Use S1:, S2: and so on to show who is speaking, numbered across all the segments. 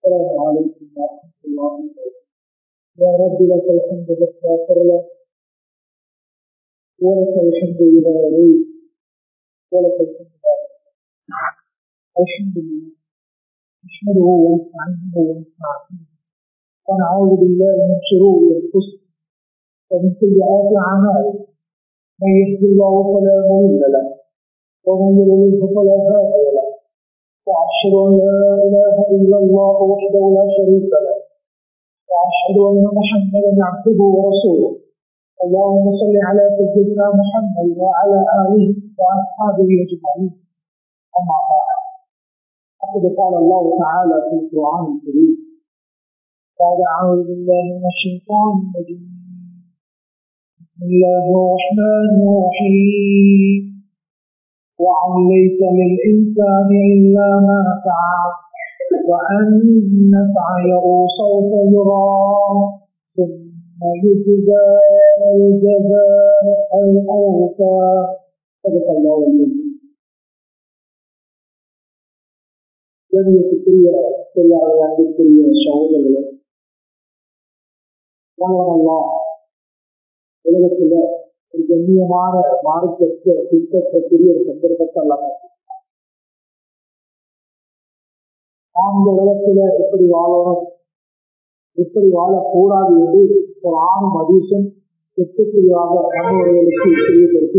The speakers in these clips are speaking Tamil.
S1: السلام عليكم ورحمة الله وبركاته يا رب لك الحمد بالغفر لك ولك الحمد إذا رضيت ولك الحمد الحمد لله نحمده ونستعينه ونستعينه ونعوذ بالله من شرور أنفسنا ومن سيئات أعمالنا من يهد الله فلا مضل له ومن يضلل فلا هادي له وأشهد أن لا إله إلا الله وحده لا شريك له وأشهد أن محمدا عبده ورسوله اللهم صل على سيدنا محمد وعلى آله وأصحابه أجمعين أما بعد فقد قال الله تعالى في القرآن الكريم قال أعوذ بالله من الشيطان الرجيم بسم الله الرحمن الرحيم وأن ليس للإنسان إلا ما سعى وأن سعيه سوف يرى ثم يجزى الجزاء الأوفى صدق الله العظيم கண்ணியத்துக்குரிய எல்லாரும் அன்புக்குரிய சகோதரர்களே வல்லவல்லா உலகத்துல ஒரு கண்ணியமான மார்க்கத்தை பின்பற்றக்கூடிய ஒரு சந்தர்ப்பத்தை அல்ல நாம் இந்த உலகத்துல எப்படி வாழணும் எப்படி வாழக்கூடாது என்று ஒரு ஆணும் அதிசம் எட்டுக்குள்ளாக நம்முடையவர்களுக்கு தெரியப்படுத்தி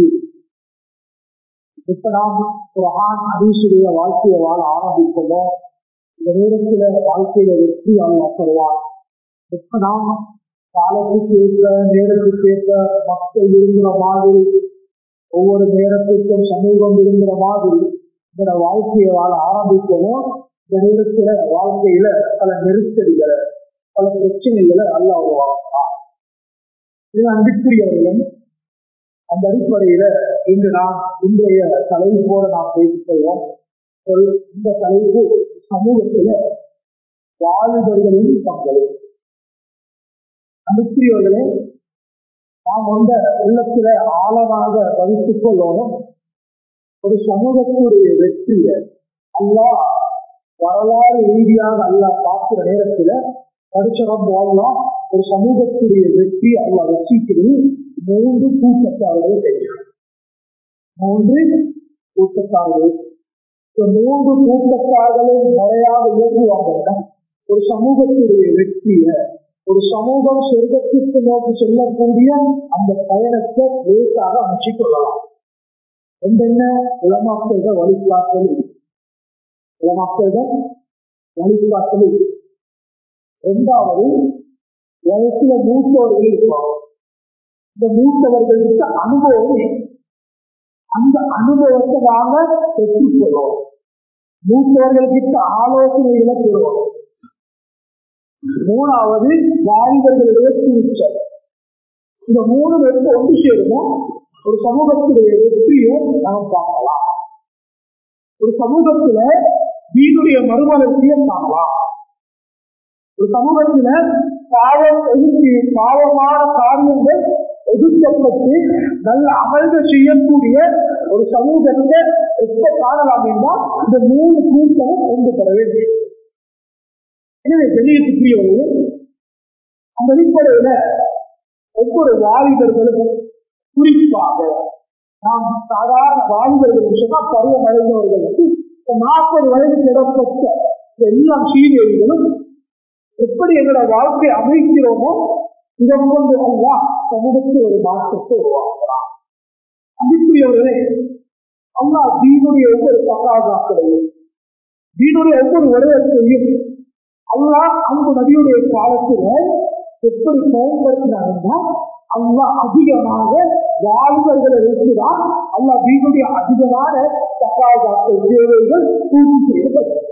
S1: இப்ப நாம் ஒரு ஆண் அதிசுடைய வாழ்க்கையை வாழ ஆரம்பிப்போமோ இந்த நேரத்துல வாழ்க்கையில வெற்றி அல்ல சொல்வார் இப்ப நாம் காலத்துக்கு ஏற்ற நேரத்துக்கு ஏற்ற மக்கள் விரும்புகிற மாதிரி ஒவ்வொரு நேரத்துக்கும் சமூகம் விரும்புகிற மாதிரி இந்த வாழ்க்கையை வாழ ஆரம்பிப்போமோ இந்த நேரத்துல வாழ்க்கையில பல நெருக்கடிகளை பல பிரச்சனைகளை அல்ல உருவாக்கலாம் இது அன்புக்குரியவர்களும் அந்த அடிப்படையில இன்று நாம் இன்றைய தலைப்போடு நாம் பேசிக்கொள்வோம் ஒரு இந்த தலைப்பு சமூகத்தில வாலிபர்களின் பங்களிப்பு அன்புக்குரியவர்களே நாம் வந்த உள்ளத்துல ஆழமாக பதித்துக் கொள்ளணும் ஒரு சமூகத்துடைய வெற்றியை அல்லா வரலாறு ரீதியாக அல்லா பார்க்கிற நேரத்துல படிச்சவம் போகலாம் ஒரு சமூகத்துடைய வெற்றி அல்லா வச்சிக்கிறது மூன்று கூட்டத்தார்கள் கிடைக்கும் மூன்று கூட்டத்தார்கள் மூன்று கூட்டத்தார்களும் முறையாக இயங்குவாங்க ஒரு சமூகத்துடைய வெற்றிய ஒரு சமூகம் சொர்க்கத்திற்கு நோக்கி செல்லக்கூடிய அந்த பயணத்தை லேசாக அமைச்சிக் கொள்ளலாம் என்னென்ன உலமாக்கள வழிகாட்டல் உலமாக்கள வழிகாட்டல் இரண்டாவது வயசுல மூத்தவர்கள் இருப்பாங்க இந்த மூத்தவர்களுக்கு அனுபவம் அந்த அனுபவத்தை நாம பெற்றுக்கொள்வோம் மூத்தவர்களுக்கு ஆலோசனைகளை பெறுவோம் மூணாவது வாலிபர்களுடைய துணிச்சல் இந்த மூணு வெற்றி ஒன்று சேருமோ ஒரு சமூகத்துடைய வெற்றியை நாம் பார்க்கலாம் ஒரு சமூகத்துல வீடுடைய மறுமலர்ச்சியை காணலாம் ஒரு சமூகத்துல பாவம் எதிர்த்து பாவமான காரியங்கள் எதிர்க்கப்பட்டு நல்ல அமல்கள் செய்யக்கூடிய ஒரு சமூகத்தை எப்ப காணலாம் என்றால் இந்த மூணு கூட்டமும் கொண்டு பெற வேண்டும் எனவே வெளியேற்றக்கூடியவர்கள் அந்த அடிப்படையில ஒவ்வொரு வாலிபர்களும் குறிப்பாக நாம் சாதாரண வாலிபர்கள் சொன்னா பருவம் அடைந்தவர்களுக்கு நாற்பது வயது கிடப்பட்ட எல்லா சீனியர்களும் எப்படி எங்களோட வாழ்க்கை அமைக்கிறோமோ இதை கொண்டு அல்லா சமூகத்தில் ஒரு மாற்றத்தை உருவாக்கலாம் அன்புக்குரியவர்களே அல்லா தீனுடைய ஒவ்வொரு பக்காதாக்களையும் தீனுடைய ஒவ்வொரு விடயத்தையும் அல்லா அந்த நதியுடைய காலத்துல எப்படி பயன்படுத்தினாங்கன்னா அல்லா அதிகமாக வாழ்வர்களை வைத்துதான் அல்லா தீனுடைய அதிகமான பக்காதாக்கள் தேவைகள் பூர்த்தி செய்யப்பட்டது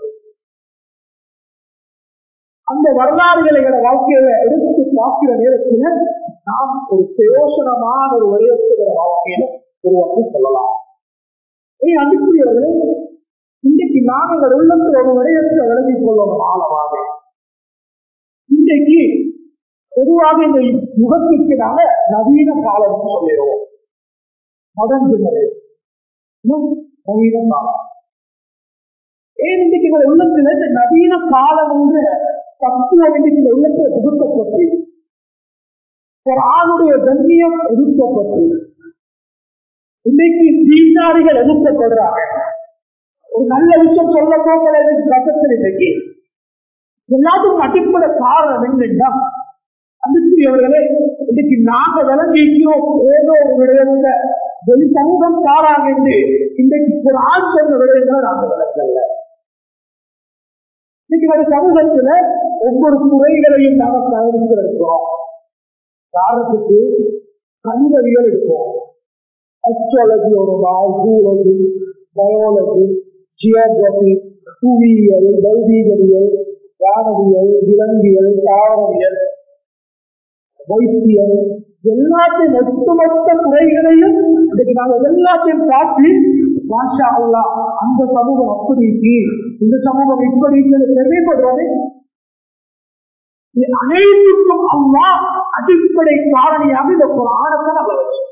S1: அந்த வரலாறுகளை வாழ்க்கையில எடுத்து பார்க்கிற நேரத்துல நாம் ஒரு பிரயோசனமான ஒரு விடயத்துகிற வாழ்க்கையில உருவாக்கி சொல்லலாம் இனி அன்புக்குரியவர்களே இன்றைக்கு நாங்கள் உள்ளத்தில் ஒரு விடயத்தை விலகிக் கொள்ளணும் ஆழமாக இன்றைக்கு பொதுவாக இந்த யுகத்திற்கு நாங்க நவீன காலம் சொல்லிடுவோம் மதன் ஜெனரேஷன் நவீன காலம் ஏன் இன்றைக்கு இந்த உள்ளத்துல இந்த நவீன காலம் என்ற தத்துவம் இன்றைக்கு இந்த உள்ளத்துல புகுத்தப்பட்டு ஒரு ஆணுடைய கண்ணியம் எதிர்க்கப்பட்டு இன்னைக்கு தீண்டாரிகள் எதிர்க்கப்படுறாங்க ஒரு நல்ல விஷயம் சொல்ல போகல கட்டத்தில் இன்னைக்கு எல்லாத்துக்கும் அடிப்படை காரணம் என்னன்னா அன்புக்குரியவர்களே இன்னைக்கு நாங்க விளங்கிக்கிறோம் ஏதோ ஒரு விடயத்துல வெளி சமூகம் சாராங்க என்று இன்றைக்கு ஒரு ஆண் சொன்ன விடயங்களை நாங்க விளக்கல இன்னைக்கு ஒரு சமூகத்துல ஒவ்வொரு துறைகளையும் நாங்க பயணித்திருக்கிறோம் காரணத்துக்கு கணிதவியல் இருக்கும் அஸ்ட்ராலஜியோட ஜூலஜி பயாலஜி ஜியோகிரபி புவியியல் பௌதீகவியல் வானவியல் விலங்கியல் தாவரவியல் வைத்தியம் எல்லாத்தையும் ஒட்டுமொத்த துறைகளையும் இன்னைக்கு நாங்கள் எல்லாத்தையும் பார்த்து மாஷா அல்லா அந்த சமூகம் அப்படி இருக்கு, இந்த சமூகம் இப்படி இருக்கிறது தெரியப்படுறது இது அனைத்துக்கும் அல்லா அடிப்படை காரணியாக இந்த ஆணத்தை நம்ம வச்சோம்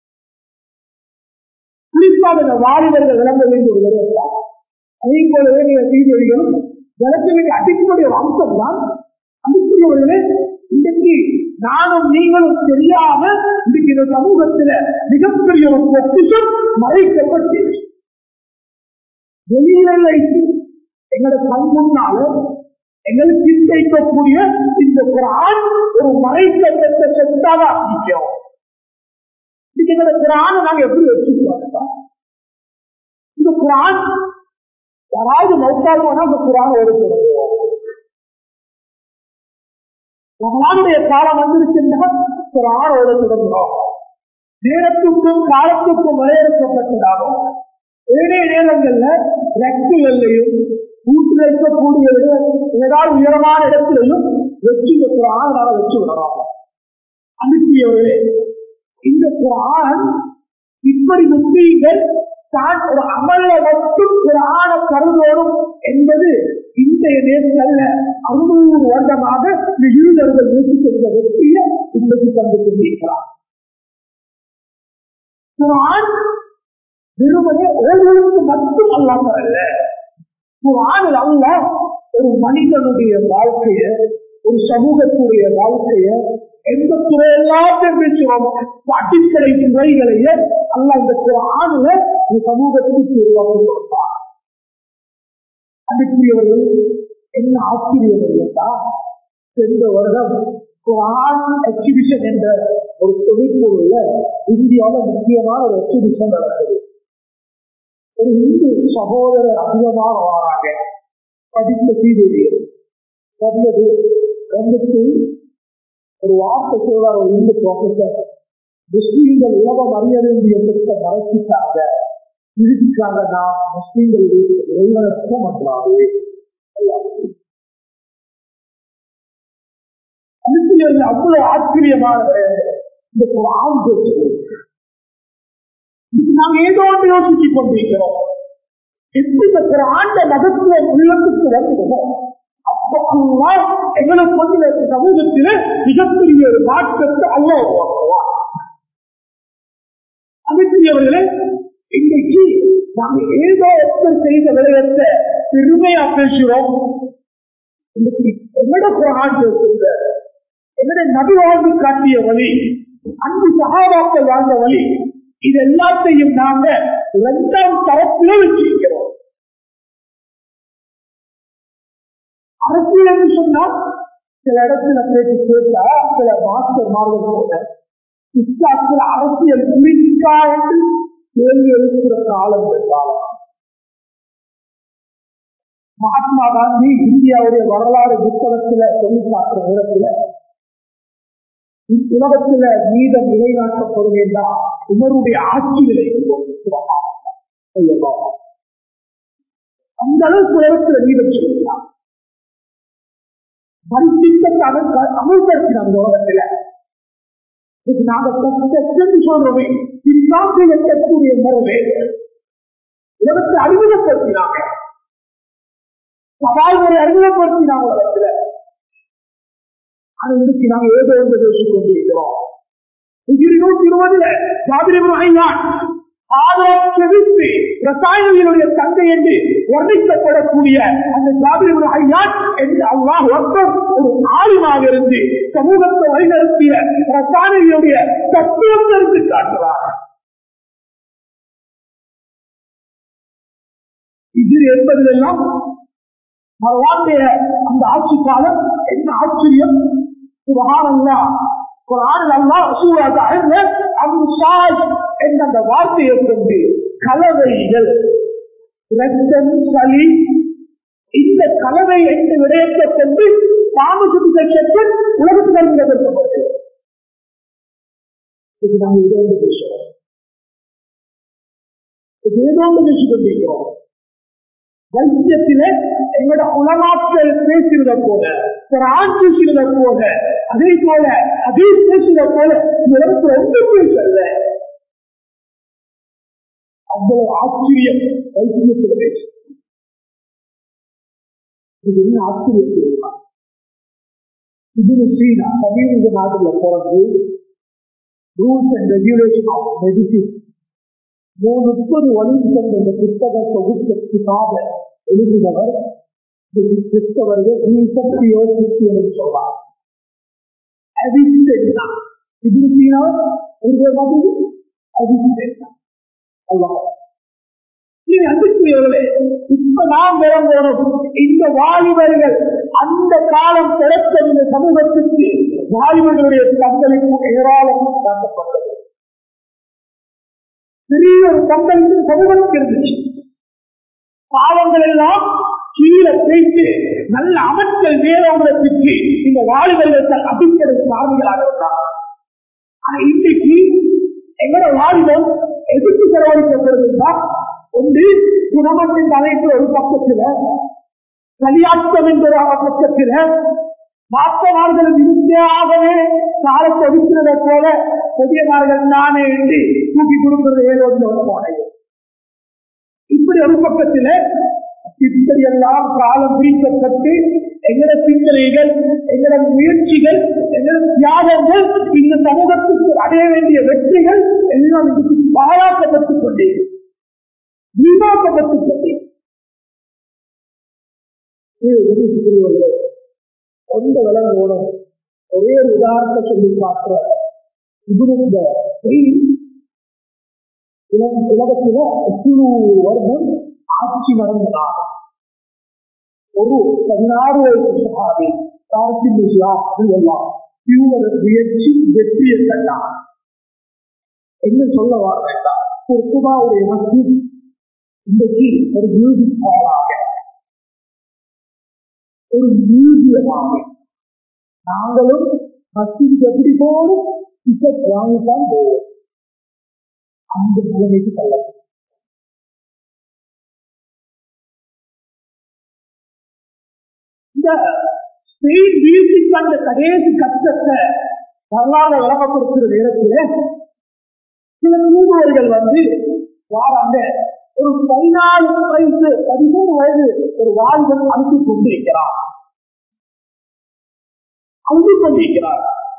S1: குறிப்பாக இந்த வாலிபர்கள் விளங்க வேண்டிய ஒரு விடயம் அதே போலவே நீங்க செய்திகளும் விளக்க வேண்டிய அடிப்படை ஒரு அம்சம் தான் அன்புக்குரியவர்களே இன்றைக்கு நானும் நீங்களும் தெரியாம இன்றைக்கு இந்த சமூகத்துல மிகப்பெரிய ஒரு பொக்கிஷம் மறைக்கப்பட்டு வெளியில எங்களோட கண் முன்னால எங்களுக்கு சிந்திக்கக்கூடிய இந்த குரான் ஒரு மறைக்கப்பட்ட சொத்தாக ஆரம்பிக்கும் இன்னைக்கு இந்த குரானை நாங்க எப்படி வச்சுக்கிறோம் இந்த குரான் யாராவது மௌத்தா போனா அந்த குரான் எடுத்துருவோம் ரமலானுடைய காலம் வந்துருச்சுன்னா குரானோட தொடங்குறோம் நேரத்துக்கும் காலத்துக்கும் வரையறுக்கப்பட்டதாகும் ஏழே நேரங்கள்ல ரெக்குகள்லையும் வீட்டில் இருக்கக்கூடிய ஏதாவது உயரமான இடத்திலையும் வச்சு இந்த குரான் நாள வச்சு விடலாம் அனுப்பியவர்களே இந்த குரான் இப்படி முஸ்லீம்கள் தான் ஒரு அமல மட்டும் குரான கருதோடும் என்பது இன்றைய நேரங்கள்ல அறுநூறு வருடமாக இந்த யூதர்கள் முயற்சி செய்த வெற்றியை இன்றைக்கு கண்டு கொண்டிருக்கிறார் குரான் வெறுமனே ஓர்களுக்கு மட்டும் அல்லாம அல்ல குரானில் அல்ல ஒரு மனிதனுடைய வாழ்க்கைய ஒரு சமூகத்துடைய வாழ்க்கைய எந்த துறை எல்லாத்தையும் பேசுறோம் அடிப்படை துறைகளையே அல்ல இந்த குரானுல இந்த சமூகத்துக்கு உருவாக்கி கொடுப்பார் அதுக்குரியவர்கள் என்ன ஆச்சரியம் இல்லையா சென்ற வருடம் குரான் எக்ஸிபிஷன் என்ற ஒரு தொழிற்பொருள்ல இந்தியாவில் முக்கியமான ஒரு எக்ஸிபிஷன் நடக்குது ஒரு இந்து சகோதரர் அதிகமாக வராங்க படித்த சீதையர் வந்தது வந்துட்டு ஒரு வார்த்தை சொல்றார் ஒரு இந்து ப்ரொஃபசர் முஸ்லீம்கள் உலகம் அறிய வேண்டிய திட்டத்தை மறைச்சிட்டாங்க இதுக்காக நாம் முஸ்லீம்களுடைய இறைவனத்துவம் அன்றாது அனுப்பியர்கள் அவ்வளவு ஆச்சரியமான இந்த குரான் பேசுவது நாம் ஏதோ ஒன்று யோசித்துக் கொண்டிருக்கிறோம் எப்படி இந்த குரான் மதத்துவம் உள்ளத்துக்கு வருகிறதோ அப்போ அல்லா எங்களுக்கு வந்து இந்த சமூகத்தில மிகப்பெரிய ஒரு மாற்றத்தை அல்ல உருவாக்குவார் அதுக்குரியவர்களே இன்றைக்கு நாம் ஏதோ ஒருத்தர் செய்த விடயத்தை பெருமையா பேசுகிறோம் இன்னைக்கு என்னோட குரான் பேசுகிற என்னோட நபி வாழ்ந்து காட்டிய வழி அன்பு சகாபாக்கள் வாழ்ந்த வழி இது எல்லாத்தையும் நாங்க இரண்டாம் தரத்திலே வச்சிருக்கிறோம் அரசியல் என்று சொன்னால் சில இடத்துல பேசி கேட்டா சில மாஸ்டர் மார்கள் போல இஸ்லாத்தில் அரசியல் குறிக்கா என்று கேள்வி எழுப்புகிற காலம் இந்த காலம் மகாத்மா காந்தி இந்தியாவுடைய வரலாறு புத்தகத்துல சொல்லி காட்டுற நேரத்துல உலகத்துல நீதம் நிலைநாட்டப்படும் என்றால் உமருடைய ஆட்சிகளை அந்த அளவுக்கு உலகத்துல நீதம் சொல்லுகிறார் பரிசித்தத்தை அமல்படுத்தினார் இந்த உலகத்துல நாங்க சொல்றோமே இஸ்லாத்தில் எட்டக்கூடிய முறை உலகத்தை அறிமுகப்படுத்தினாங்க சவால்களை அறிமுகப்படுத்தினாங்க உலகத்துல அது இன்னைக்கு நாங்க ஏதோ ஒன்று பேசிக் கொண்டிருக்கிறோம் நூத்தி இருபதுல ஜாபிரி ஐயான் ஆதரவெடுத்து ரசாயனங்களுடைய தந்தை என்று வர்ணிக்கப்படக்கூடிய அந்த ஜாபிரின் ஐயான் என்று அல்லாஹ் ஒருத்தர் ஒரு ஆளுமாக இருந்து சமூகத்தை வழிநடத்திய ரசாயனங்களுடைய தத்துவம் தெரிந்து காட்டுவார் இது என்பதெல்லாம் மறுவாழ்டைய அந்த ஆட்சி காலம் என்ன ஆச்சரியம் சுபகானல்லா குரான் அல்லா சூறாக அம்சால் என்ற அந்த வார்த்தையை கொண்டு கலவைகள் ரத்தம் சளி இந்த கலவை என்ற விடயத்தை கொண்டு தாமசித்த உலகத்தில் இருந்தது இது நாங்கள் இதோடு பேசுகிறோம் இது ஏதோடு பேசிக் கொண்டிருக்கிறோம் வைத்தியத்திலே எங்களோட உலமாக்கள் பேசுகிறத போல ஒரு ஆண் பேசுகிறத போல அதே போல அதே பேசுகிறத போல இந்த இடத்துல ஒன்றும் பேசல அவ்வளவு ஆச்சரியம் வைத்தியத்தில் பேசு இது என்ன ஆச்சரியம் தெரியுமா இது சீனா தமிழக நாட்டுல பிறந்து rules and regulation of medicine மூணு முப்பது வழி கொண்ட இந்த புத்தக தொகுப்புக்காக எழுதினவர் கிறிஸ்தவர்கள் சக்தியோ கிறிஸ்தியன் சொல்றார் இப்ப நாம் விளம்பரம் இந்த வாலிபர்கள் அந்த காலம் பிறத்த இந்த சமூகத்துக்கு வாலிபர்களுடைய பங்களிப்பு ஏராளம் காட்டப்பட்டது பெரிய ஒரு பங்களிப்பு சமூகத்துக்கு இருந்துச்சு பாவங்கள் எல்லாம் கீழே பேசி நல்ல அமைச்சல் வேறவங்களுக்கு இந்த வாலிபர்கள் அடிப்படை சார்பிகளாக இருந்தார் ஆனா இன்னைக்கு எங்களோட வாலிபம் எதிர்த்து செலவழிக்கப்படுதுன்னா ஒன்று குணமத்தின் தலைப்பு ஒரு பக்கத்துல கலியாட்டம் என்ற பக்கத்துல மாற்றவார்கள் இருந்தே காலத்தை ஒதுக்கிறதை போல பெரியவார்கள் நானே என்று தூக்கி கொடுக்கிறது ஏதோ போனேன் இப்படி ஒரு பக்கத்துல இப்படி எல்லாம் காலம் பிரிக்கப்பட்டு எங்கட சிந்தனைகள் எங்கட முயற்சிகள் எங்கட தியாகங்கள் இந்த சமூகத்துக்கு அடைய வேண்டிய வெற்றிகள் எல்லாம் இன்னைக்கு பாராட்டப்பட்டுக் கொண்டே வீணாக்கப்பட்டுக் கொண்டே சொந்த விலங்கோட ஒரே ஒரு உதாரணத்தை சொல்லி பார்க்கிற இது உலகத்தில எத்தனை வருடம் ஆட்சி நடந்ததாக ஒரு பதினாறு வயசு சகாதி கார்த்திக் எல்லாம் இவங்களோட முயற்சி வெற்றியை கண்டார் என்ன சொல்ல வார்த்தைட்டா ஒரு குபாவுடைய மத்தியில் இன்றைக்கு ஒரு மியூசிக் ஹாலாக ஒரு மியூசியமாக நாங்களும் மத்திக்கு எப்படி போகணும் டிக்கெட் வாங்கித்தான் போவோம் அந்த நிலைமைக்கு தள்ளப்படும் இந்த ஸ்பெயின் வீழ்ச்சிக்கு அந்த கடைசி கஷ்டத்தை வரலாறு வழங்கப்படுத்துகிற நேரத்தில் சில தூதுவர்கள் வந்து வாராங்க ஒரு பதினாலு வயசு பதிமூணு வயது ஒரு வாழ்வன் அழுத்தி கொண்டிருக்கிறார் அழுத்தி கொண்டிருக்கிறார்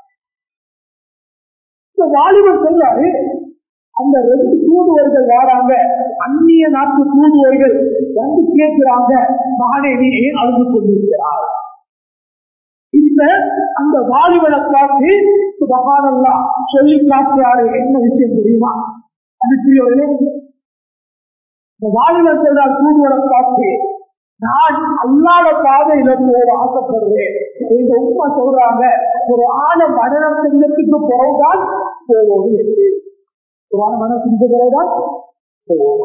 S1: இந்த வாலிபர் சொல்றாரு அந்த ரெண்டு தூதுவர்கள் வாராங்க அந்நிய நாட்டு தூதுவர்கள் வந்து கேட்கிறாங்க மகனே நீ ஏன் அழுது கொண்டிருக்கிறார் இந்த அந்த வாலிபனை பார்த்து சுபகானல்லா சொல்லி காட்டுறாரு என்ன விஷயம் தெரியுமா அதுக்குரியவர்களே இந்த வாலிபன் சொல்றார் தூதுவரை பார்த்து நான் அல்லாத பாதையில போக ஆசைப்படுறேன் எங்க உமா சொல்றாங்க ஒரு ஆண மரணம் செஞ்சதுக்கு பிறகுதான் போவோம் என்று ஒரு ஆண மரணம் செஞ்ச பிறகுதான் போவோம்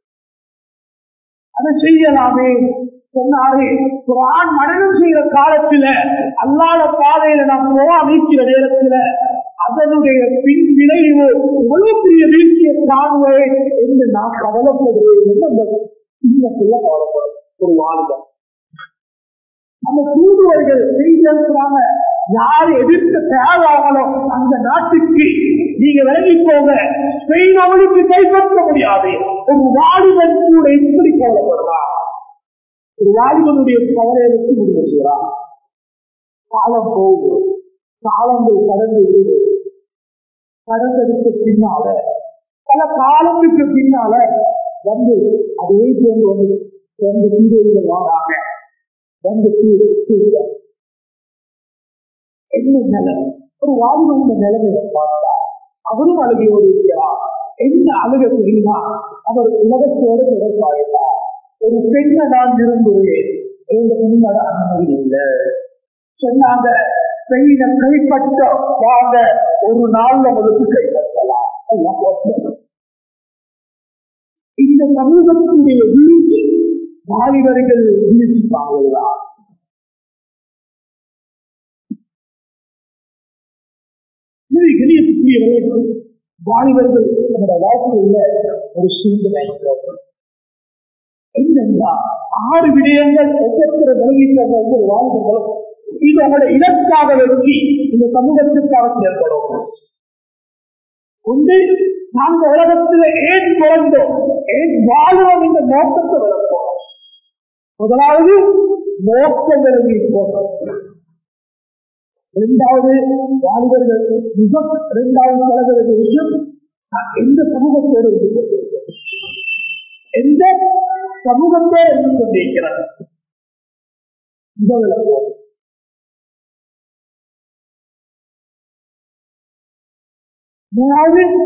S1: அதை செய்யலாமே சொன்னாரு ஒரு ஆண் மரணம் செய்யற காலத்துல அல்லாத பாதையில நாம் அமைக்கிற நேரத்துல அதனுடைய பின் விளைவு இவ்வளவு பெரிய வீழ்ச்சியை காணுவேன் என்று நான் கவலைப்படுகிறேன் என்று அந்த சின்னத்துல கவலைப்படும் ஒரு வாழ்க்கை அந்த தூதுவர்கள் செய்திருக்கிறாங்க யார் எதிர்க்க தேவையாங்களோ அந்த நாட்டுக்கு நீங்க விலகி போக ஸ்பெயின் அவளுக்கு கைப்பற்ற முடியாது ஒரு வாலிபன் கூட இப்படி கவலைப்படுறார் ஒரு வாலிபனுடைய கவலையை வச்சு முடிவு செய்கிறார் காலம் போகும் காலங்கள் கடந்து கடந்ததுக்கு பின்னால பல காலத்துக்கு பின்னால வந்து அதே போன்று வந்து ரெண்டு சீதைகள் வாராங்க ரெண்டு சீதை என்ன நிலை ஒரு வாலிபன் நிலைமையை பார்த்தா அவரும் அழுகையோடு இருக்கிறார் என்ன அழுக தெரியுமா அவர் உலகத்தோடு தொடர்பாகிறார் ஒரு பெண்ணை நான் விரும்புகிறேன் எங்க உண்மையோட அனுமதி இல்லை சொன்னாங்க பெண்ணை கைப்பற்ற வாங்க ஒரு நாள்ல உங்களுக்கு கைப்பற்றலாம் எல்லாம் போட்டு. இந்த சமூகத்தினுடைய வீழ்ச்சி வாலிபர்கள் வீழ்ச்சி பாங்கலாம் கணியத்துக்குரியவர்கள் வாலிபர்கள் நம்முடைய வாழ்க்கையில் ஒரு சூழ்நிலை என்னென்றா ஆறு விடயங்கள் ஒவ்வொருத்தர் விலகிட்ட ஒவ்வொரு வாலிபர்களும் இது அவருடைய இலக்காக வெற்றி இந்த சமூகத்திற்காக செயல்படும் ஒன்று நாங்கள் உலகத்தில் ஏன் பிறந்தோம் ஏன் வாழ்வோம் என்ற நோக்கத்தை வளர்ப்போம் முதலாவது நோக்கம் விலகி போகிறோம் இரண்டாவது வாலிபர்கள் மிக இரண்டாவது தலைவரது விஷயம் நான் எந்த சமூகத்தோடு இருந்து கொண்டிருக்கிறேன் எந்த சமூகத்தோடு இருந்து கொண்டிருக்கிறது முதல்ல மூணாவது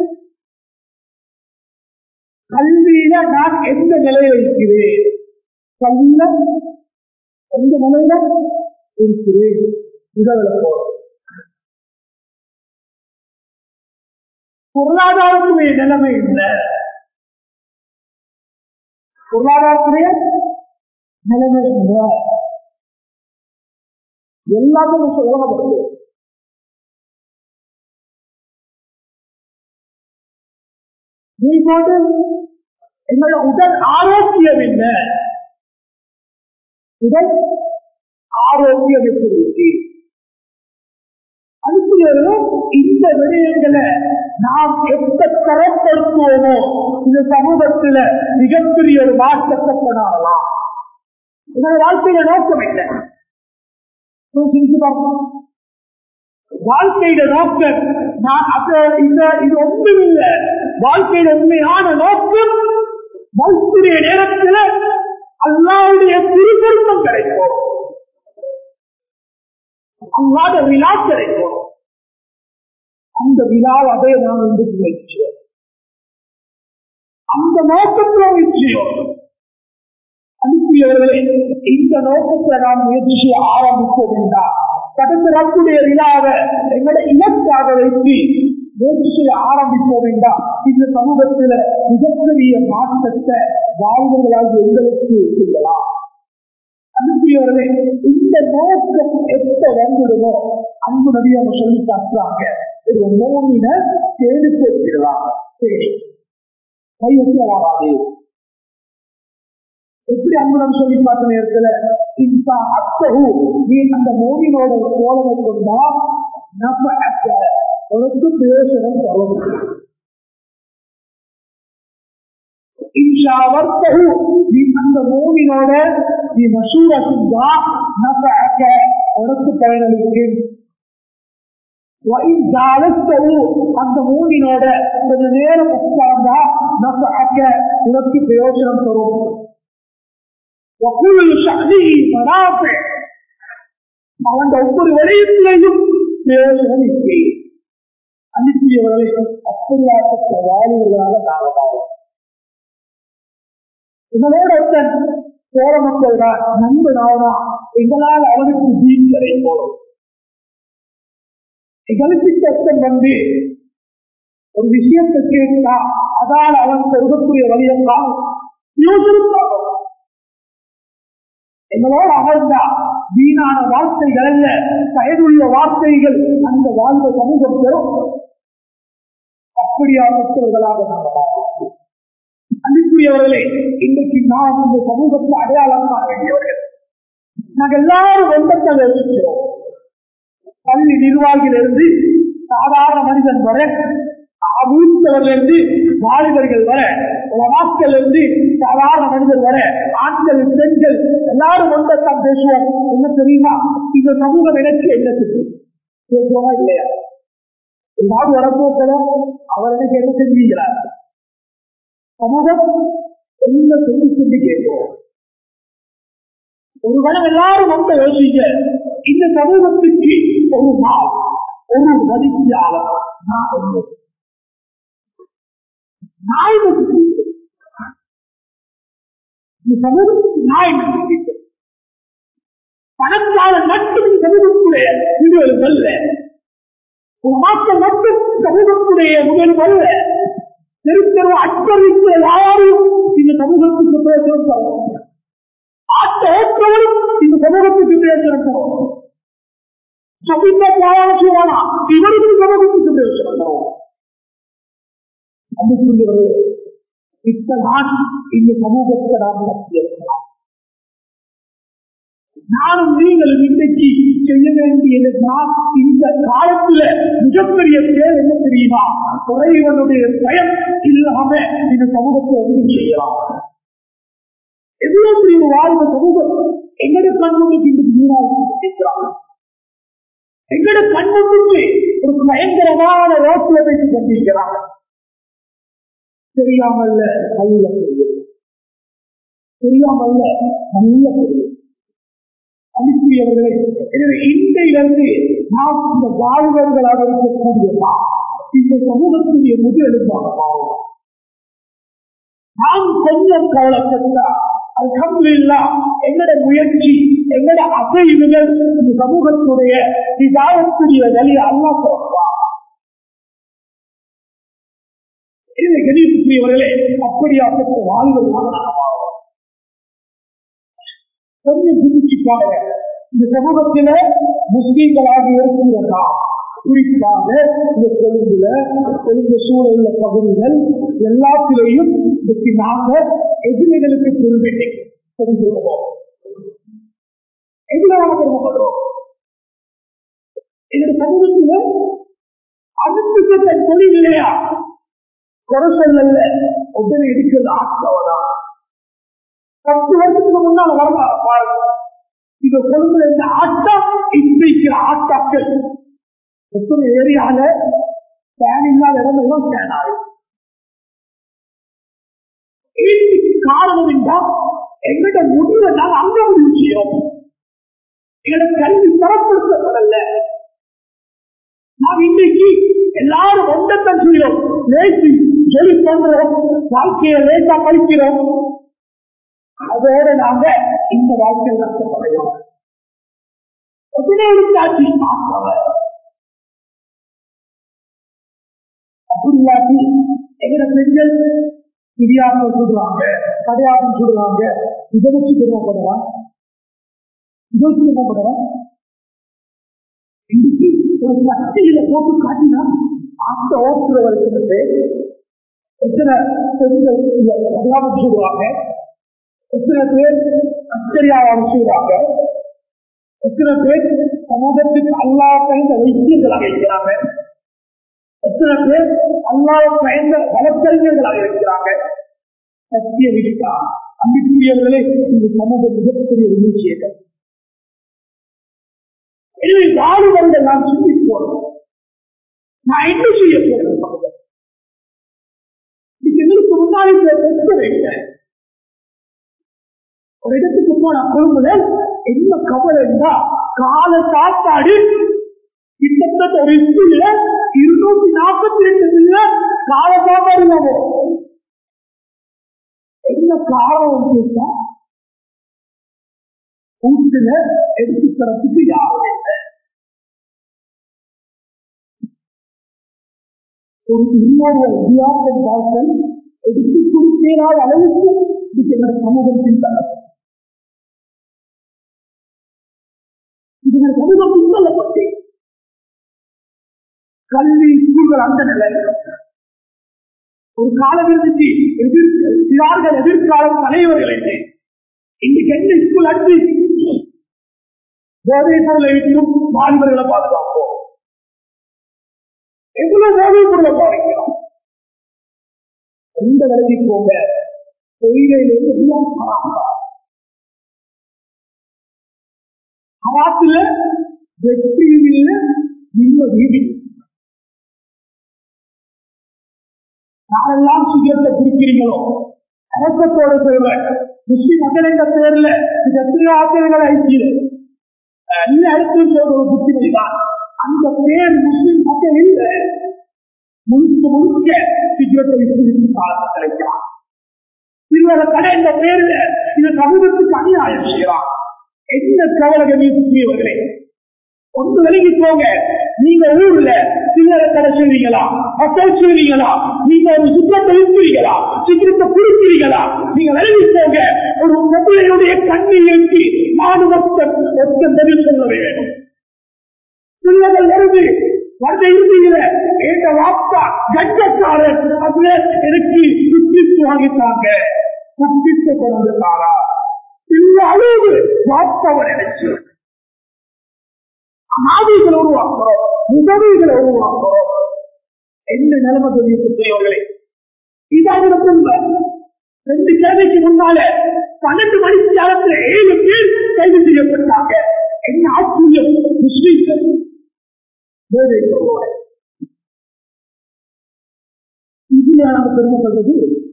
S1: கல்வியில நான் எந்த நிலையில இருக்கிறேன் கல்வியில எந்த நிலையில இருக்கிறேன் முதல்ல பொருளாதாரத்துடைய நிலைமை என்ன பொருளாதாரத்துடைய நிலைமை என்ன எல்லாத்தையும் சொல்லப்படுது நீங்கோடு எங்களோட உடல் ஆரோக்கியம் என்ன உடல் ஆரோக்கியம் எப்படி இருக்கு அடுத்தது இந்த விடயங்களை நாம் எப்ப தரப்படுத்துவோமோ இந்த சமூகத்துல மிகப்பெரிய ஒரு மாற்றத்தை கொண்டாடலாம் இதோட வாழ்க்கையில நோக்கம் என்ன சிந்திச்சு பார்ப்போம் வாழ்க்கையில நோக்கம் நான் அப்ப இந்த இது ஒன்றும் இல்லை வாழ்க்கையில உண்மையான நோக்கம் மௌத்துடைய நேரத்தில் அல்லாவுடைய திருப்பொருத்தம் கிடைக்கும் அல்லாத விழா கிடைக்கும் அந்த விழா அதை நான் வந்து நிச்சயம் அந்த நோக்கத்தில் நிச்சயம் அனுப்பியவர்களே இந்த நோக்கத்தை நாம் முயற்சி செய்ய ஆரம்பிக்க வேண்டாம் கடந்த ரப்புடைய விழாவை எங்களை இலக்காக வைத்து முயற்சி செய்ய ஆரம்பிக்க வேண்டாம் இந்த சமூகத்தில் மிகப்பெரிய மாற்றத்தை வாழ்வுகளாக எங்களுக்கு செய்யலாம் அனுப்பியவர்களே இந்த நோக்கம் எப்ப வந்துடுமோ அன்பு நதியாக சொல்லி காட்டுறாங்க ஒரு நோயின தேடி போட்டிடலாம் சரி கையெழுத்து வராது எப்படி அன்புடன் சொல்லி பார்த்த நேரத்துல இந்த அத்தகு நீ அந்த மோதினோட கோலமை கொண்டா நம்ம உனக்கு பிரயோசனம் தரும் இன்ஷாவர்த்தகு நீ அந்த மோதினோட நீ மசூர செஞ்சா நம்ம உனக்கு பயனளிக்கும் அந்த மூடினோட கொஞ்ச நேரம் உட்கார்ந்தா நம்ம உனக்கு பிரயோஜனம் தரும் وكل شأنه منافع அவன் ஒவ்வொரு விடயத்திலையும் பிரயோஜனம் இல்லை அனுப்பியவர்களை அப்படியாப்பட்ட வாலிபர்களாக காரணமாகும் இதனோட ஒருத்தன் சோழ மக்கள் தான் நன்கு நாவனா எங்களால் அவனுக்கு தீன் கிடைக்கும் எங்களுக்கு சத்தம் வந்து ஒரு விஷயத்தை கேட்டா அதால் அவன் கொடுக்கக்கூடிய வழியெல்லாம் யோசனை எங்களோடு அமர்ந்தா வீணான வார்த்தைகள் அல்ல பயனுள்ள வார்த்தைகள் அந்த வாழ்ந்த சமூகம் பெறும் அப்படியாப்பட்டவர்களாக நாம் அன்புக்குரியவர்களே இன்றைக்கு நாம் இந்த சமூகத்தில் அடையாளம் காண வேண்டியவர்கள் நாங்கள் எல்லாரும் ஒன்றத்தை யோசிக்கிறோம் பள்ளி நிர்வாகியிலிருந்து சாதாரண மனிதன் வர வீழ்த்தவர்லிருந்து வாலிபர்கள் வர உலமாக்கள் இருந்து சாதாரண மனிதர் வர ஆண்கள் பெண்கள் எல்லாரும் ஒன்றத்தான் பேசுவோம் என்ன தெரியுமா இந்த சமூகம் எனக்கு என்ன பேசுவோமா இல்லையா ஏதாவது உடம்பு அவர் எனக்கு என்ன செஞ்சுக்கிறார் சமூகம் என்ன சொல்லி சொல்லி கேட்கும் ஒரு கணம் எல்லாரும் வந்து யோசிங்க இந்த சமூகத்துக்கு ஒரு நாள் ஒரு மதிப்பியாளர் நான் என்ன நான் என்ன செஞ்சிருக்கேன்? இந்த சமூகத்துக்கு நான் என்ன செஞ்சிருக்கேன்? பணத்தால மட்டும் இந்த சமூகத்துடைய விடுதல் அல்ல ஒரு மாற்றம் மட்டும் சமூகத்துடைய முதல் அல்ல தெருத்தெரு அச்சரிக்கிற யாரும் இந்த சமூகத்துக்கு பேசுகிறோம் ஆட்ட ஓட்டவரும் இந்த சமூகத்துக்கு பேசுகிறோம் சமீப தியாகம் செய்வானா இவருக்கு சமூகத்துக்கு பேசுகிறோம் அன்புக்குரியவர்களே இப்பதான் இந்த சமூகத்தை நாம் நடத்தியிருக்கலாம் நானும் நீங்களும் இன்றைக்கு செய்ய வேண்டியதுதான் இந்த காலத்துல மிகப்பெரிய பேர் என்ன தெரியுமா துறைவனுடைய பயம் இல்லாம இந்த சமூகத்தை உதவி செய்யலாம் எவ்வளவு பெரிய வாழ்ந்த சமூகம் எங்கட கண்முன்னுக்கு இன்றைக்கு வீணாக எங்கட கண்முன்னுக்கு ஒரு பயங்கரமான ரோட்டில் வைத்து கொண்டிருக்கிறாங்க தெரியாமல்ல நல்ல செய்யும் தெரியாமல்ல நல்ல செய்யும் அனுப்பியவர்களே எனவே இன்றையிலிருந்து நாம் இந்த வாழ்வர்களாக இருக்கக்கூடியதா இந்த சமூகத்துடைய முதலெழுப்பாக மாறும் நாம் கொஞ்சம் கவலைப்பட்டா அல்ஹம்துலில்லா எங்கட முயற்சி எங்கட அசைவுகள் இந்த சமூகத்துடைய இதாகக்கூடிய வழி அல்லா சொல்வா எனவே கணிப்புக்குரியவர்களே அப்படியாப்பட்ட வாழ்வர்களாக நாம் மாறுவோம் கொஞ்சம் சிந்திச்சு பாருங்க இந்த சமூகத்தில முஸ்லீம்களாக இருக்கிறதா குறிப்பாக இந்த கொழும்புல கொழும்பு சூழலுள்ள பகுதிகள் எல்லாத்திலையும் இன்னைக்கு நாங்க எதிரிகளுக்கு பெருமை தெரிஞ்சுக்கிறோம் எதிராக பெருமைப்படுறோம் எங்க சமூகத்துல அடுத்த தன் தொழில் இல்லையா குறை சொல்லல உடனே இருக்கிறது ஆட்சவதான் பத்து வருஷத்துக்கு முன்னால வரலாறு பாருங்க இந்த கொழும்புல இருந்த ஆட்டா இன்றைக்கு ஆட்டாக்கள் எத்தனை ஏரியால ஃபேன் இல்லாத இடமெல்லாம் ஃபேன் ஆகும் இதுக்கு காரணம் என்றால் எங்கட முடிவை நாங்கள் அங்க முடிவு செய்யறோம் எங்களோட கல்வி தரப்படுத்தப்படல நாம் இன்றைக்கு எல்லாரும் ஒன்றத்தான் செய்கிறோம் நேசி சொல்லி பண்றோம் வாழ்க்கையை லேசா படிக்கிறோம் அதோட நாங்க இந்த வாழ்க்கை நஷ்டப்படையும் பதினேழு காட்சி அப்படியாட்டி எங்கட பெண்கள் இடியாமல் சொல்றாங்க கடையாமல் சொல்றாங்க இதை வச்சு பெருமைப்படுறான் இதை வச்சு பெருமைப்படுறான் இன்னைக்கு ஒரு சக்தியில போட்டு காட்டினா அந்த ஓட்டுறவர்களுக்கு எத்தனை பெண்கள் கடையாமல் சொல்றாங்க எத்தனை பேர் அச்சரியாவாக செய்கிறாங்க எத்தனை பேர் சமூகத்துக்கு அல்லா பயந்த வைத்தியர்களாக இருக்கிறாங்க எத்தனை பேர் அல்லாத பயந்த வழக்கறிஞர்களாக இருக்கிறாங்க சத்திய விட்டா அம்பிக்குரியவர்களே இந்த சமூகம் மிகப்பெரிய வீழ்ச்சியர்கள் எனவே வாலிபர்கள் நான் சிந்திப்போம் நான் என்ன செய்ய போறேன் சமூகம் இதுக்கு எங்களுக்கு முன்னாடி பெற்ற வைக்கிறேன் ஒரு இடத்துக்கு போன குழும்புல என்ன கவலை என்றா கால சாப்பாடு கிட்டத்தட்ட ஒரு இஸ்ல இருநூத்தி நாற்பத்தி ரெண்டு மில்லியன் கால சாப்பாடு இல்லாம என்ன காரணம் கேட்டா வீட்டுல எடுத்து தரத்துக்கு யாரும் இல்லை ஒரு இன்னொரு வித்தியாசம் பார்த்தல் எடுத்து கொடுத்தேனால் அளவுக்கு இதுக்கு என்ன சமூகத்தின் தரம் இதுகள் சமூகம் பின்தள்ளப்பட்டு கல்வி ஸ்கூல்கள் அந்த நிலை ஒரு காலம் இருந்துச்சு எதிர்க்கிறார்கள் எதிர்காலம் தலைவர்கள் என்று இன்னைக்கு என்ன ஸ்கூல் அடிச்சு போதை பொருளை விட்டும் மாணவர்களை பாதுகாப்போம் எவ்வளவு போதை பொருளை பாதிக்கிறோம் எந்த விலகி போங்க பொய்கையிலிருந்து எல்லாம் ஹராத்துல வெற்றியில் நிம்மதி யாரெல்லாம் சுயத்தை குடிக்கிறீங்களோ அரசத்தோட சொல்றேன் முஸ்லிம் மக்கள் என்ற பேர்ல இது எத்தனையோ ஆசிரியர்கள் ஐக்கியம் எல்லா இடத்திலும் சொல்ற ஒரு புத்திமதி தான் அந்த பேர் முஸ்லிம் மக்கள் இல்லை முழுக்க முழுக்க சிக்கத்தை விட்டு காலத்தை கிடைக்கிறான் சிறுவர கடை என்ற பேர்ல இந்த சமூகத்துக்கு அநியாயம் செய்யலாம் என்ன கவலை கண்ணியத்துக்குரியவர்களே ஒன்று விலகிக்கோங்க நீங்க ஊர்ல சில்லறை கடை செய்வீங்களா மக்கள் செய்வீங்களா நீங்க ஒரு சுற்றத்தை விற்கிறீங்களா சித்திரத்தை குடிக்கிறீங்களா நீங்க விலகிக்கோங்க ஒரு மொபைலுடைய கண்ணை எழுப்பி மாணவத்தன் ஒத்த பதில் சொல்ல வேண்டும் பிள்ளைகள் வருது வருட இறுதியில எங்க வாப்பா கஞ்சக்காரர் அதுல எனக்கு குப்பித்து வாங்கிட்டாங்க குப்பித்து கொண்டாரா இந்த அளவு வாப்பவர் நினைச்சு மாதிரிகளை உருவாக்குறோம் உதவிகளை உருவாக்குறோம் என்ன நிலைமை தெரிவிக்கிறவர்களே இதாக உண்மை ரெண்டு கிழமைக்கு முன்னால பன்னெண்டு மணிக்கு காலத்துல ஏழு பேர் கைது செய்யப்பட்டாங்க என்ன ஆச்சரியம் முஸ்லீம்கள் வேலை சொல்லுவாங்க இதுல நம்ம பெருமைப்படுறது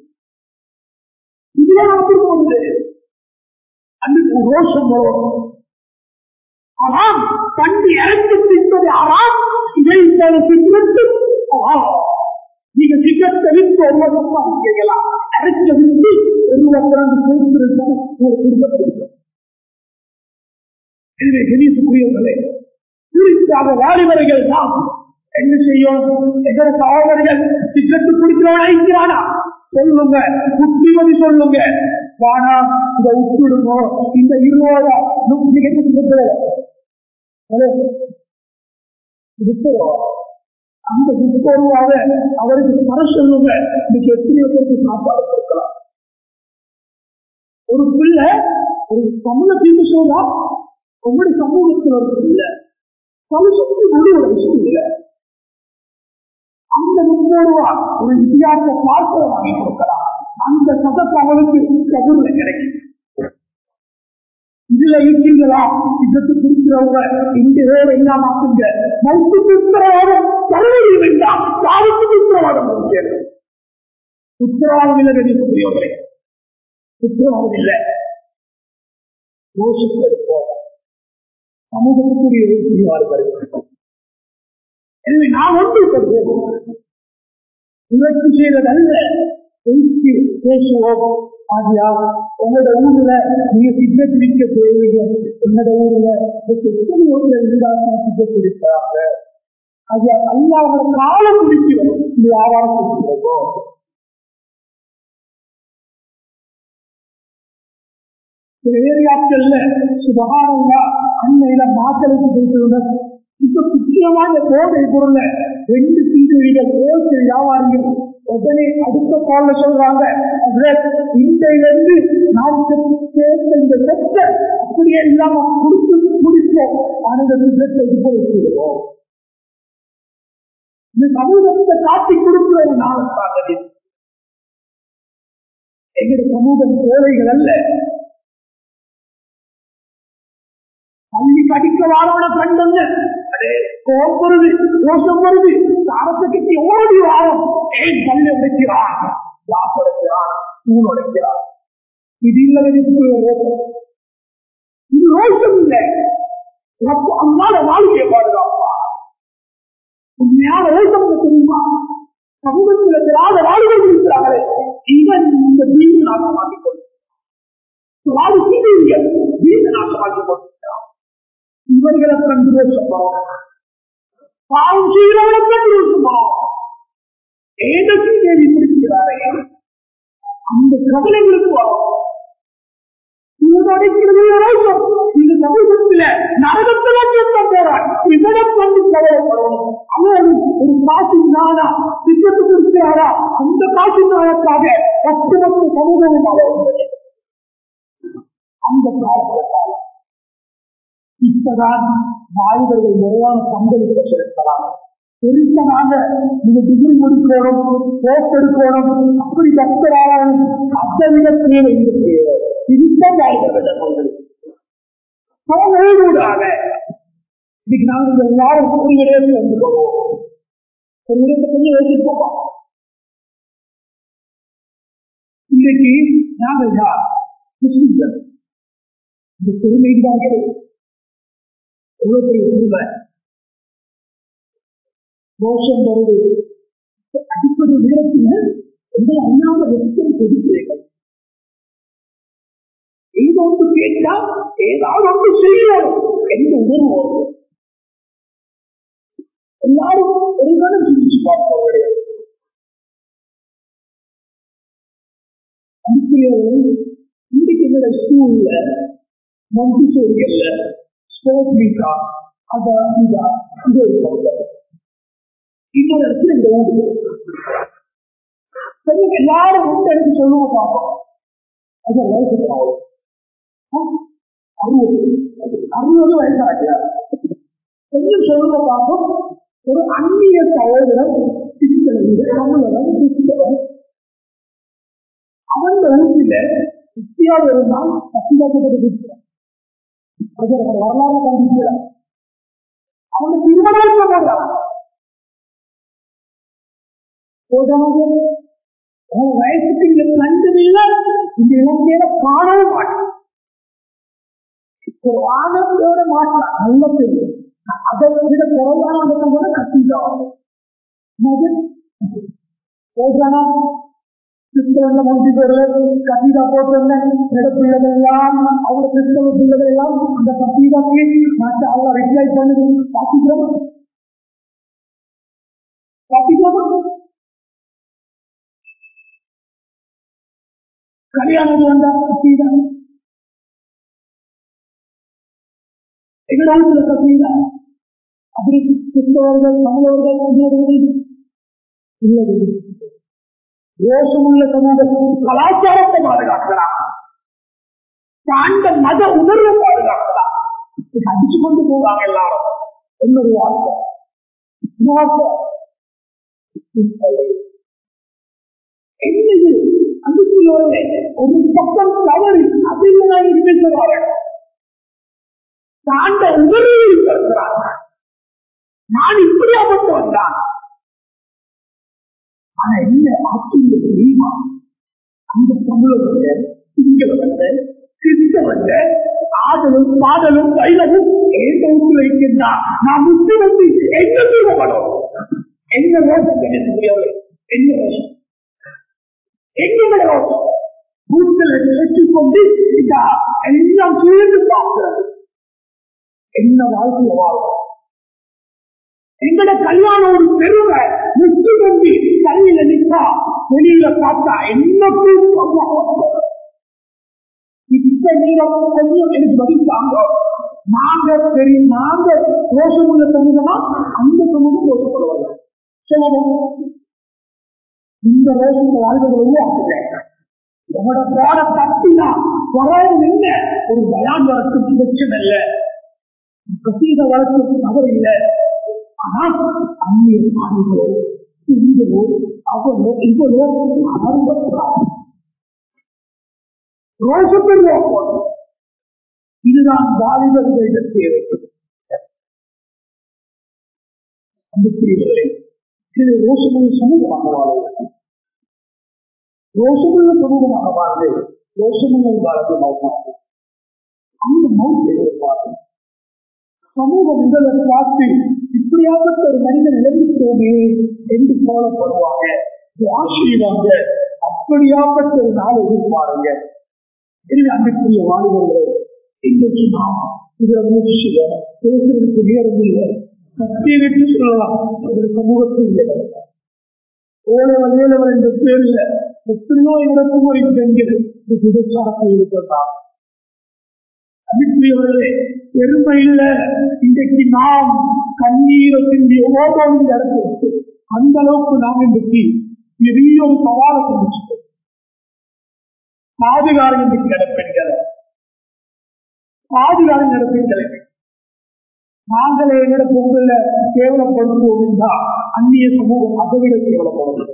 S1: இதுல நம்ம பெருமைப்படுறது அன்றைக்கு ரோஷம் வரும் ஆமாம் கண்டு இறந்து தின்பது ஆறாம் இதை போல சிக்கத்து நீங்க சிக்கத்தை விட்டு ஒரு வருஷமா செய்யலாம் அரைச்ச விட்டு ஒரு வருஷம் கொடுத்திருந்தால் ஒரு குடும்பத்திற்கு எனவே கணேசுக்குரியவர்களே குறிப்பாக வாலிபர்கள் நாம் என்ன செய்யும் எங்களை சகோதரர்கள் சிக்கத்து குடிக்கிறவன் அழைக்கிறானா சொல்லுங்க புத்திமதி சொல்லுங்க வானா இதை விட்டுடுங்க இந்த இருபதா நூற்றி அந்த முப்பொருவாக அவருக்கு தர சொல்லுங்க இன்னைக்கு எத்தனையோ பேருக்கு சாப்பாடு கொடுக்கலாம் ஒரு பிள்ளை ஒரு தமிழ தீர்வு சொல்றா உங்களுடைய சமூகத்தில் ஒரு பிள்ளை சமூகத்துக்கு முடிவோட விஷயம் இல்லை அந்த முப்பது ரூபா ஒரு இத்தியாச பார்க்கல வாங்கி கொடுக்கலாம் அந்த சதத்தை அவளுக்கு கபூர்ல கிடைக்கும் இதுல இருக்கீங்களா இதற்கு குறிக்கிறவங்க இந்த வேலை இல்லாம ஆக்குங்க மவுத்துக்கு உத்தரவாதம் தருவதில் வேண்டாம் யாருக்கும் உத்தரவாதம் கொடுக்கிறது உத்தரவாதம் இல்லை வெளியே உத்தரவாதம் இல்லை யோசிப்பெடுப்போம் சமூகத்துக்குரிய புரிவார்கள் எனவே நான் ஒன்றுபடுவோம் முயற்சி செய்வதல்ல பேசி பேசுவோம் ஆகியா உங்களோட ஊர்ல நீங்க சித்தம் பிடிக்க போவீங்க என்னோட ஊர்ல எத்தனை ஊர்ல இருந்தாங்க சித்தம் பிடிக்கிறாங்க ஆகியா அல்லாவோட காலம் பிடிக்கிறோம் இந்த வியாபாரம் பிடிக்கிறோம் சில ஏரியாக்கள்ல சுபகாரங்களா அண்மையில மாக்களுக்கு பேசுவதர் இப்ப முக்கியமான போதை பொருள ரெண்டு சிந்தனைகள் ஓட்டு வியாபாரிகள் உடனே அடுத்த கால சொல்றாங்க இன்றையிலிருந்து நாம் சேர்த்த இந்த சொத்தை அப்படியே இல்லாம கொடுத்து முடிப்போம் அந்த விதத்தை உபயோகிக்கிறோம் இந்த சமூகத்தை காட்டி கொடுக்கிற ஒரு நாளுக்காக எங்களுடைய சமூகம் கோழைகள் அல்ல பள்ளி படிக்க வாரவன கண்டங்க அதே கோபம் வருது ரோஷம் வருது தாரத்தை கட்டி ஓடி வாரம் ஏன் கல் உடைக்கிறான் லாப் உடைக்கிறான் தூண் உடைக்கிறான் இது இல்லை ரோஷம் இது ரோஷம் இல்லை அம்மாட வாழ்க்கையை பாதுகாப்பா உண்மையான ரோஷம் தெரியுமா சமூகத்தில் திராத வாழ்கள் இருக்கிறாங்களே இவன் இந்த வீடு நாசமாக்கி கொண்டு வாழ்க்கை வீடு நாசமாக்கி கொண்டிருக்கிறான் இவர்களை கண்டு ரோஷப்படும் பாவம் செய்கிறவனை கண்டு ரோஷப்படும் ஏதற்கு தேவி பிடிக்கிறாரே அந்த கவலைகளுக்கு வரும் அடைக்கிறது ரோஷம் இந்த சமூகத்தில நரகத்துல கேட்க போறான் இவனை கண்டு கவலைப்படணும் அவன் ஒரு காசு நானா திட்டத்து கொடுக்கிறாரா அந்த காசு நாளுக்காக ஒட்டுமொத்த சமூகமும் அவர் அந்த காலத்தில் இப்பதான் வாலிபர்கள் முறையான பங்களிப்பு செலுத்தலாம் பெருசனாக நீங்க டிகிரி முடிக்கணும் போஸ்ட் எடுக்கணும் அப்படி கஷ்டராகணும் அதை விட தேவை இந்த தேவை இதுதான் வாலிபர்கள் பங்களிப்பு இன்னைக்கு நாங்கள் எல்லாரும் ஒரு இடத்துல வந்து போவோம் ஒரு இடத்தை கொஞ்சம் யோசிப்போம் நாங்கள் யார் முஸ்லிம்கள் இந்த பெருமைதான் கிடைக்கும் எவ்வளவு பெரிய பெருமை மோசம் வருது அடிப்படை நேரத்தில் எங்களை அண்ணாத வெற்றி கொடுக்கிறீர்கள் ஏதோ ஒன்று கேட்டா ஏதாவது ஒன்று செய்யணும் எந்த உணர்வு வரும் எல்லாரும் ஒரு கணம் சிந்திச்சு பார்ப்பவர்களே இன்றைக்கு என்னோட ஸ்கூல்ல மந்திசோரியல்ல ஸ்போர்ட் மீட்டா அத இதா இது ஒரு பகுதி இன்னொரு இடத்துல இந்த ஊரு சரி எல்லாரும் வந்து எனக்கு சொல்லுவோம் பார்ப்போம் அது வயசுக்கு அறுபது அறுபது வயசாக கொஞ்சம் சொல்லுங்க பார்ப்போம் ஒரு அந்நிய சகோதரன் சித்தன் தமிழன் கிறிஸ்தவன் அவன் வகுப்பில கிறிஸ்தியாக இருந்தால் சத்தியாக்கப்பட்டு வரலாறு கண்டிக்கிறார் அவனுக்கு திருமணம் போடுறான் உங்க வயசுக்கு இந்த கண்டதில்ல இந்த இலங்கையில காணவே மாட்டேன் ஒரு ஆணத்தோட மாற்றான் நல்ல தெரியும் அதை விட குறைவான அந்த கூட கத்திட்டான் போடுறானா கிறிஸ்தவன்ல மூன்று பேர்கள் கத்திதா போட்டிருந்தேன் என்னோட பிள்ளைகள் எல்லாம் அவங்க கிறிஸ்தவ பிள்ளைகள் எல்லாம் அந்த கத்திதாக்கு மற்ற அவங்க ரிப்ளை பண்ணுது பாத்திக்கிறோமா பாத்திக்கிறோமா கல்யாணம் வந்தா கத்திதா எங்களோட கத்திதா அப்படி கிறிஸ்தவர்கள் தமிழர்கள் இல்லை ரோஷமுள்ள சமூகத்தின் கலாச்சாரத்தை பாதுகாக்கலாம் தாண்ட மத உணர்வை பாதுகாக்கலாம் அடிச்சு கொண்டு போவாங்க எல்லாரும் என்னொரு வார்த்தை வார்த்தை என்னது அதுக்குள்ளே ஒரு பக்கம் தவறு அதில் நான் இருக்கின்றார்கள் தாண்ட உணர்வை இருக்கிறார்கள் நான் இப்படியாப்பட்டவன் தான் ஆனா என்ன ஆட்சியில் தெரியுமா அந்த தமிழக சிங்களவங்க கிறிஸ்தவங்க ஆதலும் பாடலும் தைலமும் ஏதோ வைக்கின்றார் நான் முஸ்லிம் வந்து என்ன தூரப்படும் என்ன ரோஷம் கிடையாது என்ன ரோஷம் எங்களோட ரோஷம் பூத்தலை நினைச்சுக்கொண்டு எல்லாம் சேர்ந்து பார்க்கிறது என்ன வாழ்க்கைய வாழும் எங்கட கல்யாணம் ஒரு பெருமை முத்து கொண்டு கையில நிற்கா வெளியில பார்த்தா என்ன இப்ப நேரம் கொஞ்சம் எனக்கு மதிப்பாங்க நாங்க பெரிய நாங்க ரோஷமுள்ள சமூகமா அந்த சமூகம் ரோஷப்படுவாங்க சொல்லணும் இந்த ரோஷத்தை வாழ்வது உருவாக்குங்க உங்களோட போன தப்பினா வராது என்ன ஒரு பயான் வளர்க்கு பிரச்சனை இல்லை பிரசீத வளர்க்கு தவறு இல்லை ஆனால் அந்நிய பாடுகளோ இந்தோ அவளோ இவளோ அமர்ந்தார் ரோஷப்படுவோம் இதுதான் வாலிபர்களிடம் தேவை அன்புக்குரியவர்களே இது ரோஷமுள்ள சமூகமாக வாழ்வது ரோஷமுள்ள சமூகமாக வாழ்ந்து ரோஷமுள்ள வாழ்க்கை மௌனம் அந்த மௌத்தை எதிர்பார்த்து சமூக முதலை பார்த்து இப்படியாப்பட்ட ஒரு மனிதன் இழந்துட்டோமே என்று கவலைப்படுவாங்க ஆசீர்வாங்க அப்படியாப்பட்ட ஒரு நாள் எதிர்பாருங்க எனவே அன்புக்குரிய வாலிபர்களே இன்றைக்கு நாம் இதுல முயற்சி பேசுறதுக்கு நேரம் இல்லை சத்தியவிட்டு சொல்லலாம் ஒரு சமூகத்தில் இல்லை ஓலை வழியலவர் என்ற பேர்ல எத்தனையோ இடத்தும் ஒரு பெண்கள் விபச்சாரத்தை ஈடுபட்டாங்க அன்புக்குரியவர்களே பெருமை இல்ல இன்றைக்கு நாம் கண்ணீரை சிந்தி ஓடோடு இடத்துக்கு அந்த அளவுக்கு நாம் இன்றைக்கு பெரிய ஒரு சவாலை சந்திச்சிட்டோம் பாதுகாரம் இன்றைக்கு நடப்பெண்கள் பாதுகாரம் நடப்பெண்களை நாங்களே எங்கட பொங்கல கேவலப்படுத்துவோம் என்றால் அந்நிய சமூகம் அதை விட கேவலப்படுது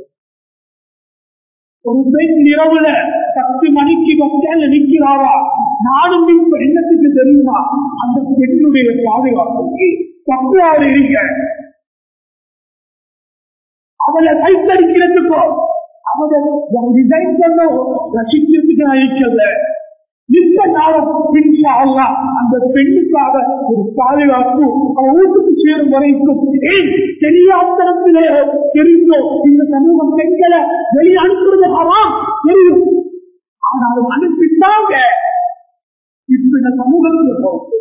S1: ஒரு பெண் இரவுல பத்து மணிக்கு வந்தால நிற்கிறாரா நானும் இப்ப என்னத்துக்கு தெரியுமா அந்த பெண்ணுடைய பாதுகாப்புக்கு தப்பாறு இருங்க அவளை கைத்தடிக்கிறதுக்கோ அவங்க டிசைன் பண்ண ரசிக்கிறதுக்கு அழைக்கல இந்த நாளும் இன்ஷா அல்லாஹ் அந்த பெண்ணுக்காக ஒரு பாதுகாப்பு அவன் வீட்டுக்கு சேரும் வரைக்கும் ஏன் தெரியாத்தனத்திலே தெரிந்தோ இந்த சமூகம் பெண்களை வெளியே அனுப்புறது ஹராம் தெரியும் ஆனாலும் அனுப்பிட்டாங்க இப்ப இந்த சமூகத்துல போகுது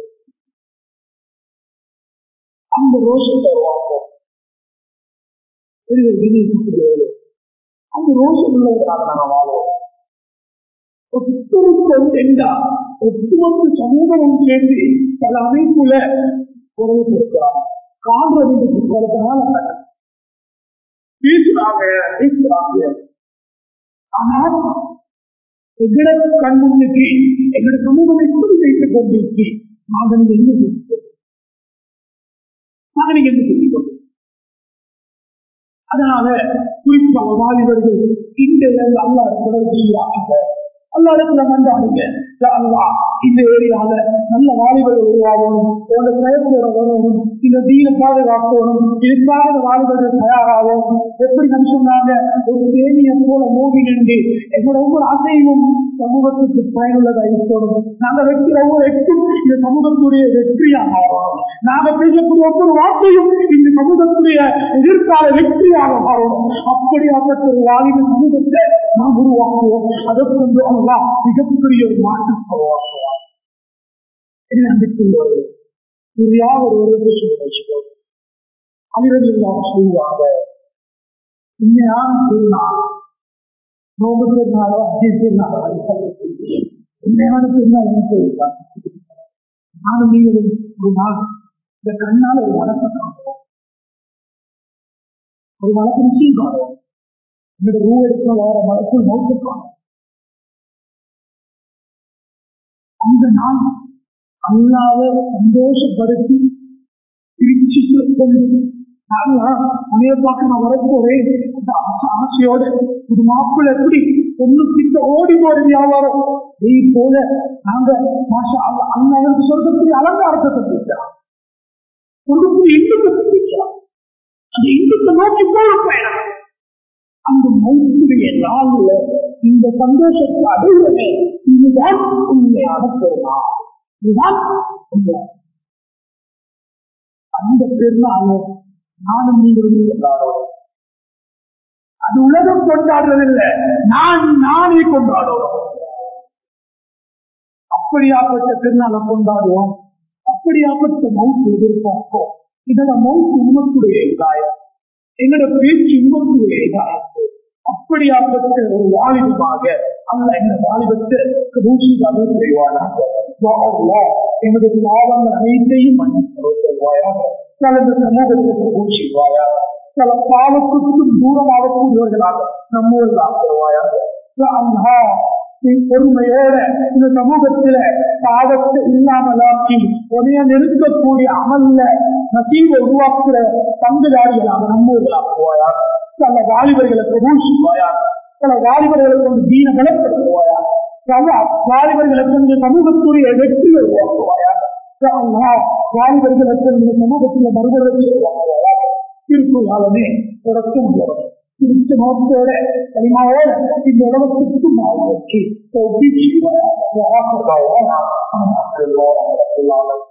S1: அந்த ரோஷத்தை உருவாக்கும் அந்த ரோஷம் உள்ளவர்களாக நாங்கள் வாழ்வோம் ஒத்துழைப்பது என்றா ஒட்டுமொத்த சமூகமும் சேர்ந்து பல அமைப்புல குரல் கொடுக்கிறார் காண்றது கொடுத்தனால பேசுறாங்க பேசுறாங்க ஆனால் எங்கட கண் முன்னுக்கு எங்கட சமூகம் எப்படி வைத்துக் கொண்டிருக்கு நாங்கள் என்ன செய்கிறோம் நாங்கள் என்ன செய்கிறோம் அதனால குறிப்பாக வாலிபர்கள் இன்றைய அல்லா தொடர்பு செய்கிறாங்க அல்லா இடத்துல மண்டாடுங்க அல்லா இந்த ஏரியால நல்ல வாலிபர்கள் உருவாகணும் உங்களோட பிரயத்தோட வரணும் இந்த தீன பாதுகாக்கணும் இதுக்காக வாலிபர்கள் தயாராகும் எப்படி நம்ம சொன்னாங்க ஒரு தேனியை போல மூவி நின்று எங்களோட ஒவ்வொரு ஆசையும் சமூகத்துக்கு பயனுள்ளதா இருக்கணும் நாங்க வைக்கிற ஒவ்வொரு எட்டும் இந்த சமூகத்துடைய வெற்றியாக மாறணும் நாங்க பேசக்கூடிய ஒவ்வொரு வார்த்தையும் இந்த சமூகத்துடைய எதிர்கால வெற்றியாக மாறணும் அப்படியாப்பட்ட ஒரு வாலிப சமூகத்தை நாம் உருவாக்குவோம் அதற்கு அல்லா மிகப்பெரிய ஒரு மாற்றத்தை உருவாக்குவோம் என்ன நம்பிக்கையோடு இது யார் ஒரு ஒரு வச்சுக்கோ அனைவரும் செய்வாங்க உண்மையான திருநாள் நோம்பு திருநாளோ அஜய் திருநாளோ உண்மையான திருநாள் என்ன செய்வாங்க நானும் நீங்களும் ஒரு நாள் இந்த கண்ணால் ஒரு வழக்கம் காணுவோம் ஒரு வழக்கு நிச்சயம் காணுவோம் என்னோட ரூ எடுக்க வர வழக்கு நோக்கு காணும் அந்த நாள் அல்லாத சந்தோஷப்படுத்தி பிரிச்சு கொண்டு உனைய பார்க்க நான் வரப்போறேன் அந்த ஆசையோட ஒரு மாப்பிள்ள எப்படி ஒண்ணு கிட்ட ஓடி போற வியாபாரம் நீ போல நாங்க மாஷா அல்லாவுக்கு சொர்க்கத்துடைய அலங்காரத்தை கற்றுக்கிறான் சொர்க்கத்துடைய இன்பத்தை கற்றுக்கிறான் அந்த இன்பத்தை நோக்கி போல பயணம் அந்த மௌத்துடைய நாள்ல இந்த சந்தோஷத்தை அடைவதே இதுதான் உண்மையான பெருநாள் இதுதான் உண்மை அந்த பெருநாள் நானும் நீங்களும் எல்லாரோட அது உலகம் கொண்டாடுறதில்லை நான் நானே கொண்டாடுவோம் அப்படியாப்பட்ட பெருநாளை கொண்டாடுவோம் அப்படியாப்பட்ட மவுத்து எதிர்பார்ப்போம் இதோட மவுத்து உண்மத்துடைய காயம் என்னோட பேச்சு உண்மத்துடைய காயத்து அப்படியாப்பட்ட ஒரு வாலிபமாக அல்ல இந்த வாலிபத்தை ரூசிக்காக செய்வானாக எனது பாவங்கள் அனைத்தையும் மன்னிப்பாயாக கலந்து சமூகத்திற்கு பூச்சிவாயா சில பாவத்துக்கும் தூரமாகக்கூடியவர்களாக நம்மோடு ஆக்குவாயாக பொறுமையோட இந்த சமூகத்தில பாவத்தை இல்லாமலாக்கி உடைய நிறுத்தக்கூடிய அமல்ல நசீவை உருவாக்குற பங்குதாரிகளாக நம்மோடு ஆக்குவாயா சில வாலிபர்களை பிரபூஷிப்பாயா சில வாலிபர்களை கொண்டு தீன பலப்படுத்துவாயா பல வாலிபர்களை கொண்டு சமூகத்துடைய வெற்றியை உருவாக்குவாயா வாலிபர்களுக்கு இந்த சமூகத்தில் மறுபடியும் உருவாக்குவாயா திருக்குள்ளாலமே தொடக்கம் திருத்த நோக்கத்தோட கனிமாவோட இந்த உலகத்துக்கு மாறி வச்சு